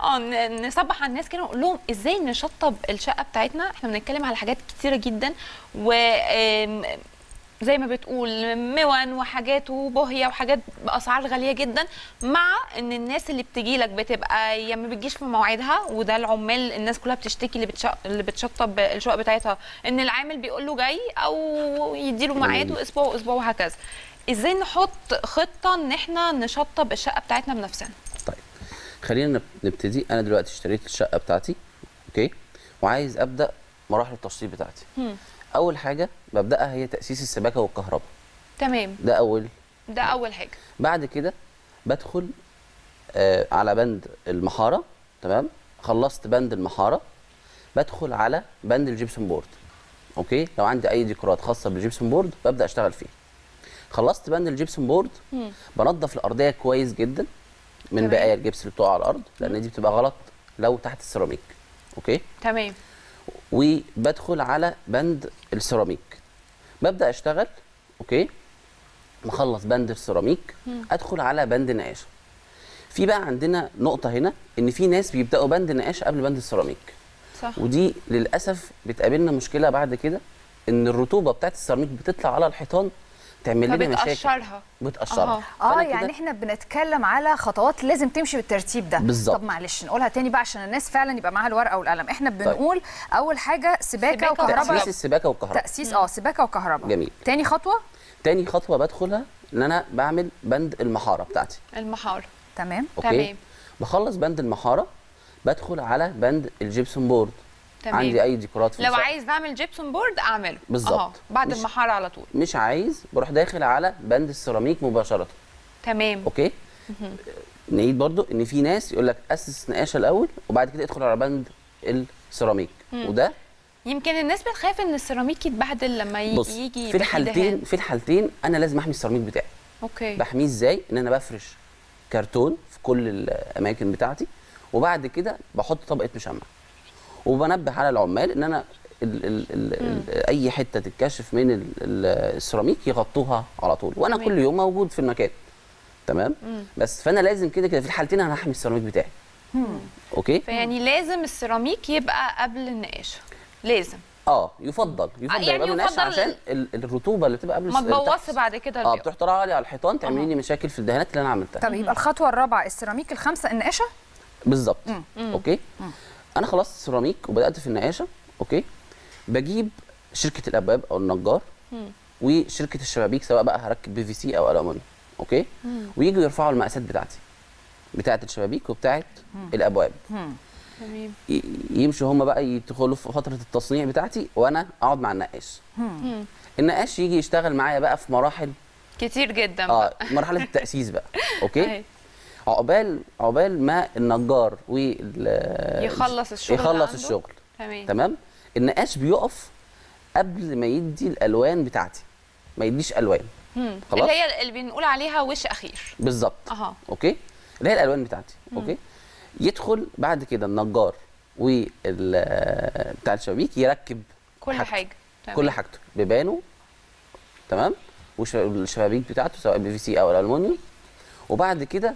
اه ن- نصبح على الناس كده ونقول لهم ازاي نشطب الشقه بتاعتنا احنا بنتكلم على حاجات كتيره جدا و آم، زي ما بتقول مون وحاجات وبهيه وحاجات باسعار غاليه جدا مع ان الناس اللي بتجي لك بتبقى يا ما بتجيش في مواعيدها وده العمال الناس كلها بتشتكي اللي بتش... اللي بتشطب الشقق بتاعتها ان العامل بيقول له جاي او يديله ميعاد واسبوع واسبوع وهكذا ازاي نحط خطه ان احنا نشطب الشقه بتاعتنا بنفسنا طيب خلينا نب- نبتدي انا دلوقتي اشتريت الشقه بتاعتي اوكي وعايز ابدا مراحل التشطيب بتاعتي اول حاجه ببداها هي تاسيس السباكه والكهرباء تمام ده اول ده اول حاجه بعد كده بدخل آه على بند المحاره تمام خلصت بند المحاره بدخل على بند الجبسون بورد اوكي لو عندي اي ديكورات خاصه بالجبسون بورد ببدا اشتغل فيه خلصت بند الجبسون بورد بنظف الارضيه كويس جدا من تمام. بقايا الجبس اللي بتقع على الارض لان دي بتبقى غلط لو تحت السيراميك اوكي تمام وبدخل على بند السيراميك ببدا اشتغل اوكي مخلص بند السيراميك ادخل على بند النقاشه في بقى عندنا نقطه هنا ان في ناس بيبداوا بند النقاشه قبل بند السيراميك صح ودي للاسف بتقابلنا مشكله بعد كده ان الرطوبه بتاعت السيراميك بتطلع على الحيطان تعمل لنا مشاكل فبتقشرها بتقشرها اه فأنا يعني كده- احنا بنتكلم على خطوات لازم تمشي بالترتيب ده بالظبط. طب معلش نقولها تاني بقى عشان الناس فعلا يبقى معاها الورقه والقلم احنا بنقول اول حاجه سباكه سباكة وكهرباء تاسيس السباكه والكهرباء تاسيس اه سباكه وكهرباء جميل. تاني خطوه تاني خطوه بدخلها ان انا بعمل بند المحاره بتاعتي المحاره تمام اوكي تمام. بخلص بند المحاره بدخل على بند الجبسون بورد تمام. عندي اي ديكورات في لو الشقة. عايز نعمل جيبسون بورد اعمله بالظبط. أهو، بعد مش- المحاره على طول مش عايز بروح داخل على بند السيراميك مباشره تمام اوكي نعيد برضو ان في ناس يقول لك اسس نقاشه الاول وبعد كده ادخل على بند السيراميك وده يمكن الناس بتخاف ان السيراميك يتبهدل لما ي- بص يجي في يبقى فيه الحالتين دهان. في الحالتين انا لازم احمي السيراميك بتاعي اوكي بحميه ازاي ان انا بفرش كرتون في كل الاماكن بتاعتي وبعد كده بحط طبقه مشمع وبنبه على العمال ان انا ال ال ال ال اي حته تتكشف من ال ال السيراميك يغطوها على طول وانا تمام. كل يوم موجود في المكان تمام بس فانا لازم كده كده في الحالتين انا هحمي السيراميك بتاعي اوكي فيعني لازم السيراميك يبقى قبل النقاشه لازم اه يفضل يفضل يعني يبقى بالنقاش يفضل عشان ال- الرطوبه اللي بتبقى قبل ما الس- اللي تبوظش تحت. بعد كده اه البيض. بتروح طالعه لي على الحيطان تعمل لي مشاكل في الدهانات اللي انا عملتها طب يبقى الخطوه الرابعه السيراميك الخامسه النقاشه بالظبط اوكي انا خلصت السيراميك وبدات في النقاشه اوكي بجيب شركه الابواب او النجار وشركه الشبابيك سواء بقى هركب بي في سي او الومنيوم اوكي ويجوا يرفعوا المقاسات بتاعتي بتاعه الشبابيك وبتاعه الابواب تمام ي- يمشوا هم بقى يدخلوا في فتره التصنيع بتاعتي وانا اقعد مع النقاش النقاش يجي يشتغل معايا بقى في مراحل كتير جدا اه بقى مرحله التاسيس بقى اوكي أيوة. عقبال عقبال ما النجار وال يخلص الشغل اللي يخلص عنده. الشغل تمام تمام النقاش بيقف قبل ما يدي الالوان بتاعتي ما يديش الوان مم. خلاص. اللي هي اللي بنقول عليها وش اخير بالظبط اها اوكي اللي هي الالوان بتاعتي اوكي يدخل بعد كده النجار وال بتاع الشبابيك يركب كل حاجته. حاجه تمام. كل حاجته بيبانه تمام وش- والشبابيك بتاعته سواء بي في سي او الالومنيوم وبعد كده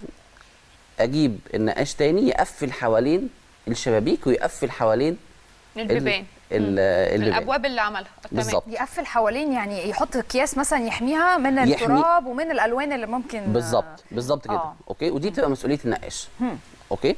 اجيب النقاش تاني يقفل حوالين الشبابيك ويقفل حوالين ال- البيبان ال- البيبان الابواب اللي عملها تمام. بالظبط يقفل حوالين يعني يحط اكياس مثلا يحميها من يحمي- التراب ومن الالوان اللي ممكن بالظبط بالظبط كده آه. اوكي ودي بتبقى مسؤوليه النقاش اوكي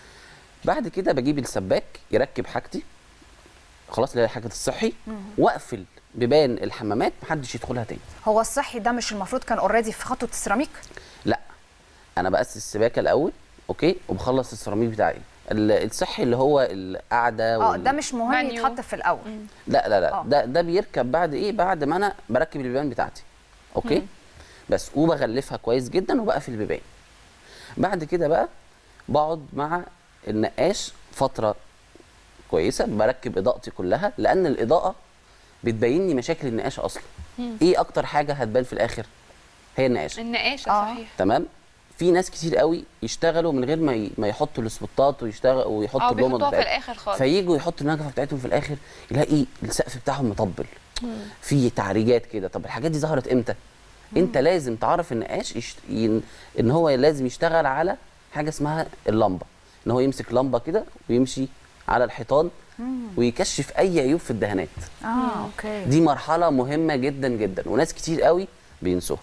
بعد كده بجيب السباك يركب حاجتي خلاص اللي هي حاجه الصحي واقفل بيبان الحمامات محدش يدخلها تاني هو الصحي ده مش المفروض كان اوريدي في خطوه السيراميك لا انا باسس السباكه الاول اوكي وبخلص السيراميك بتاعي ال- الصحي اللي هو القعده اه وال- ده مش مهم مانيو. يتحط في الاول لا لا لا آه. ده ده بيركب بعد ايه بعد ما انا بركب البيبان بتاعتي اوكي بس وبغلفها كويس جدا وبقفل البيبان بعد كده بقى بقعد مع النقاش فتره كويسه بركب اضاءتي كلها لان الاضاءه بتبين لي مشاكل النقاش اصلا ايه اكتر حاجه هتبان في الاخر هي النقاشه النقاشه آه. صحيح تمام في ناس كتير قوي يشتغلوا من غير ما ي- ما يحطوا السبوتات ويشتغل ويحطوا اه اللمض بيحطوها في بتاعتهم. الاخر خالص فييجوا يحطوا النجفه بتاعتهم في الاخر يلاقي السقف بتاعهم مطبل في تعريجات كده طب الحاجات دي ظهرت امتى انت لازم تعرف النقاش يشت... ين... ان هو لازم يشتغل على حاجه اسمها اللمبه ان هو يمسك لمبه كده ويمشي على الحيطان ويكشف اي عيوب في الدهانات اه اوكي دي مرحله مهمه جدا جدا وناس كتير قوي بينسوها